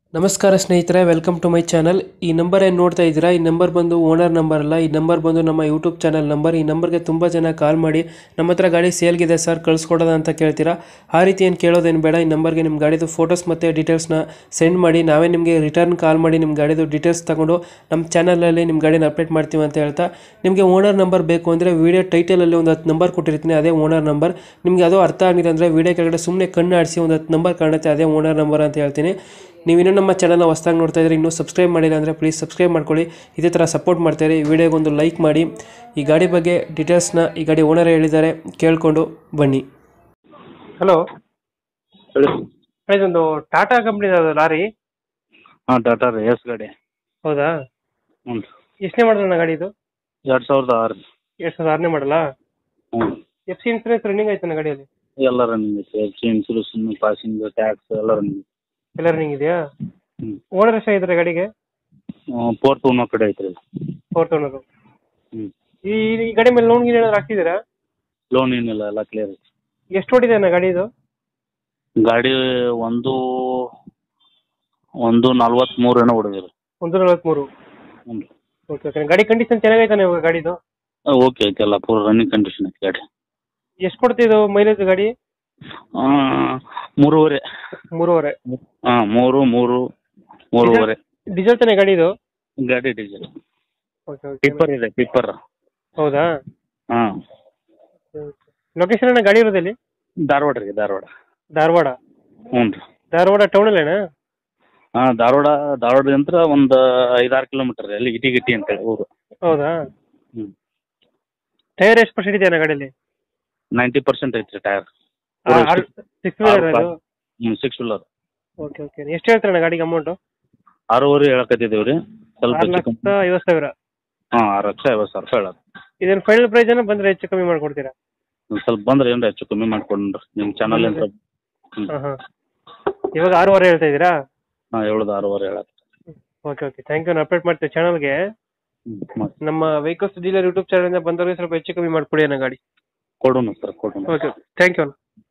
ನಮಸ್ಕಾರ ಸ್ನೇಹಿತರೆ welcome to my channel ಈ ನಂಬರ್ ಏನು ನೋಡ್ತಾ ಇದ್ದೀರಾ ಈ ನಂಬರ್ ಬಂದು ಓನರ್ ನಂಬರ್ ಅಲ್ಲ ಈ ನಂಬರ್ ಬಂದು ನಮ್ಮ ಯೂಟ್ಯೂಬ್ ಚಾನಲ್ ನಂಬರ್ ಈ ನಂಬರ್ಗೆ ತುಂಬ ಜನ ಕಾಲ್ ಮಾಡಿ ನಮ್ಮ ಹತ್ರ ಗಾಡಿ ಸೇಲ್ಗಿದೆ ಸರ್ ಕಳಿಸ್ಕೊಡೋದ ಅಂತ ಕೇಳ್ತೀರಾ ಆ ರೀತಿ ಏನು ಕೇಳೋದೇನು ಬೇಡ ಈ ನಂಬರ್ಗೆ ನಿಮ್ಮ ಗಾಡಿದು ಫೋಟೋಸ್ ಮತ್ತು ಡೀಟೇಲ್ಸ್ನ ಸೆಂಡ್ ಮಾಡಿ ನಾವೇ ನಿಮಗೆ ರಿಟರ್ನ್ ಕಾಲ್ ಮಾಡಿ ನಿಮ್ಮ ಗಾಡಿದು ಡೀಟೇಲ್ಸ್ ತಗೊಂಡು ನಮ್ಮ ಚಾನಲಲ್ಲಿ ನಿಮ್ಮ ಗಾಡಿನ ಅಪ್ಡೇಟ್ ಮಾಡ್ತೀವಿ ಅಂತ ಹೇಳ್ತಾ ನಿಮಗೆ ಓನರ್ ನಂಬರ್ ಬೇಕು ಅಂದರೆ ವೀಡಿಯೋ ಟೈಟಲಲ್ಲಿ ಒಂದು ಹತ್ತು ನಂಬರ್ ಕೊಟ್ಟಿರ್ತೀನಿ ಅದೇ ಓನರ್ ನಂಬರ್ ನಿಮಗೆ ಅದು ಅರ್ಥ ಆಗಿಲ್ಲ ಅಂದರೆ ವೀಡಿಯೋ ಕೆಳಗಡೆ ಸುಮ್ಮನೆ ಕಣ್ಣು ಆಡಿಸಿ ಒಂದು ಹತ್ತು ನಂಬರ್ ಕಾಣುತ್ತೆ ಅದೇ ಓನರ್ ನಂಬರ್ ಅಂತ ಹೇಳ್ತೀನಿ ನೀವು ಇನ್ನೂ ನಮ್ಮ ಚಾನಲ್ನ ಹೊಸ್ದಾಗಿ ನೋಡ್ತಾ ಇದ್ರೆ ಇನ್ನೂ ಸಬ್ಸ್ಕ್ರೈಬ್ ಮಾಡಿಲ್ಲ ಅಂದರೆ ಪ್ಲೀಸ್ ಸಬ್ಸ್ಕ್ರೈಬ್ ಮಾಡ್ಕೊಳ್ಳಿ ಇದೇ ಥರ ಸಪೋರ್ಟ್ ಮಾಡ್ತಾರೆ ಈ ವಿಡಿಯೋಗೆ ಒಂದು ಲೈಕ್ ಮಾಡಿ ಈ ಗಾಡಿ ಬಗ್ಗೆ ಡೀಟೇಲ್ಸ್ನ ಈ ಗಾಡಿ ಓನರ್ ಹೇಳಿದ್ದಾರೆ ಕೇಳಿಕೊಂಡು ಬನ್ನಿ ಹಲೋ ಹೇಳಿ ಇದೊಂದು ಟಾಟಾ ಕಂಪ್ನಿ ಲಾರಿ ಹಾಂ ಟಾಟಾ ರೀ ಎಸ್ ಗಾಡಿ ಹೌದಾ ಹ್ಞೂ ಎಷ್ಟನೇ ಮಾಡಲ್ಲ ಗಾಡಿ ಇದು ಎರಡು ಸಾವಿರದ ಆರು ಎರಡು ಸಾವಿರದ ಆರನೇ ಮಾಡಲ್ಲ ಹ್ಞೂ ಎಫ್ ಸಿ ಇನ್ಸೂರೆನ್ಸ್ ರನ್ನಿಂಗ್ ಆಯ್ತಾನ ಗಾಡಿಯಲ್ಲಿ ಎಲ್ಲ ರನ್ನಿಂಗ್ ಐತೆ F C insurance passing tax ಎಲ್ಲ ರನ್ನಿಂಗ್ ಎಲ್ಲ ರನ್ನಿಂಗ್ ಇದೆಯಾ ಹ್ಞೂ ಓನರ್ ಎಷ್ಟಾಗಿದ್ದಾರೆ ಗಾಡಿಗೆ ಫೋರ್ತ್ ಒನ್ ಕಡೆ ಐತ್ರಿ ಫೋರ್ತ್ ಓನರು ಹ್ಞೂ ಈ ಈ ಗಾಡಿ ಮೇಲೆ ಲೋನ್ ಏನಾದ್ರು ಹಾಕ್ತಿದ್ದೀರಾ ಲೋನ್ ಏನಿಲ್ಲ ಎಲ್ಲ ಕ್ಲಿಯರ್ ಐತಿ ಎಷ್ಟು ಓಡಿದೆ ಅಣ್ಣ ಗಾಡಿ ಇದು ಗಾಡಿ ಒಂದು ಒಂದು ನಲ್ವತ್ತ್ಮೂರು ಏನೋ ಹೊಡೆದಿರಿ ಒಂದು ನಲವತ್ಮೂರು ಹ್ಞೂ ಓಕೆ ಓಕೆ ಗಾಡಿ ಕಂಡೀಷನ್ ಚೆನ್ನಾಗೈತಾನೆ ಇವಾಗ ಗಾಡಿದು ಓಕೆ ಐತೆ ಎಲ್ಲ ಪೂರ ರನ್ನಿಂಗ್ ಕಂಡೀಷನ್ ಐತೆ ಗಾಡಿ ಎಷ್ಟು ಕೊಡ್ತಿದ್ದು ಮೈಲೇಜ್ ಗಾಡಿ ಆ, ಮೂರುವರೆ ಮೂರುವರೆ ಹಾಂ ಮೂರು ಮೂರು ಮೂರುವರೆ ಡೀಸೆಲ್ ತಾನೆ ಗಾಡಿ ಇದು ಗಾಡಿ ಡೀಸೆಲ್ ಓಕೆ ಓಕೆ ಟಿಪ್ಪರ್ ಇದೆ ಟಿಪ್ಪರ್ ಹೌದಾ ಹಾಂ ಲೊಕೇಶನ್ ಅಣ್ಣ ಗಾಡಿ ಇರೋದಲ್ಲಿ ಧಾರವಾಡ ರೀ ಧಾರವಾಡ ಧಾರವಾಡ ಹ್ಞೂ ರೀ ಧಾರವಾಡ ಟೌನ್ ಅಲ್ಲೇನಾ ಹಾಂ ಧಾರವಾಡ ಧಾರವಾಡದಿಂದ ಒಂದು ಐದಾರು ಕಿಲೋಮೀಟರ್ ಅಲ್ಲಿ ಇಟಿಗಿಟಿ ಅಂತೇಳಿ ಊರು ಹೌದಾ ಹ್ಞೂ ಟೈರ್ ಎಷ್ಟು ಪರ್ಸೆಂಟ್ ಇದೆಯಾ ಗಾಡಿಯಲ್ಲಿ ನೈಂಟಿ ಪರ್ಸೆಂಟ್ ಐತ್ರಿ ಟೈರ್ ಸಿಕ್ಸ್ ವೀಲರ್ ಆರು ಅದು ಹ್ಞೂ ಸಿಕ್ಸ್ ವೀಲರ್ ಓಕೆ ಓಕೆ ಎಷ್ಟು ಹೇಳ್ತಾರಣ್ಣ ಗಾಡಿಗೆ ಅಮೌಂಟು ಆರೂವರೆ ಹೇಳಕತ್ತಿದ್ದೀವಿ ರೀ ಸ್ವಲ್ಪ ಆರು ಹೆಚ್ಚು ಲಕ್ಷ ಕಮ್ಮಿ ಐವತ್ತು ಸಾವಿರ ಹಾಂ ಆರು ಲಕ್ಷ ಐವತ್ತು ಸಾವಿರ ರೂಪಾಯಿ ಹೇಳೋದು ಇದೇನು ಫೈನಲ್ ಪ್ರೈಸ್ ಏನೋ ಬಂದರೆ ಹೆಚ್ಚು ಕಮ್ಮಿ ಮಾಡ್ಕೊಡ್ತೀರಾ ಒಂದು ಸ್ವಲ್ಪ ಬಂದ್ರೆ ಏನಾರ ಹೆಚ್ಚು ಕಮ್ಮಿ ಮಾಡ್ಕೊಂಡ್ರಿ ನಿಮ್ಮ ಚಾನಲ್ ಅಂತ ಹ್ಞೂ ಹಾಂ ಹಾಂ ಇವಾಗ ಆರೂವರೆ ಹೇಳ್ತಾ ಇದ್ದೀರಾ ಹಾಂ ಏಳ್ದು ಆರೂವರೆ ಹೇಳಕ್ಕೆ ಓಕೆ ಓಕೆ ಥ್ಯಾಂಕ್ ಯು ನಾನು ಅಪ್ಡೇಟ್ ಮಾಡ್ತೀವಿ ಚಾನಲ್ಗೆ ಹ್ಞೂ ಮಾಡಿ ನಮ್ಮ ವೆಹಿಕಲ್ಸ್ ಡೀಲರ್ ಯೂಟ್ಯೂಬ್ ಚಾನಲಿಂದ ಬಂದವರಿಗೆ ಸ್ವಲ್ಪ ಹೆಚ್ಚು ಕಮ್ಮಿ ಮಾಡಿಕೊಡಿ ಅನ್ನೋ ಗಾಡಿ ಕೊಡೋಣ ಸರ್ ಕೊಡೋಣ ಓಕೆ ಥ್ಯಾಂಕ್ ಯು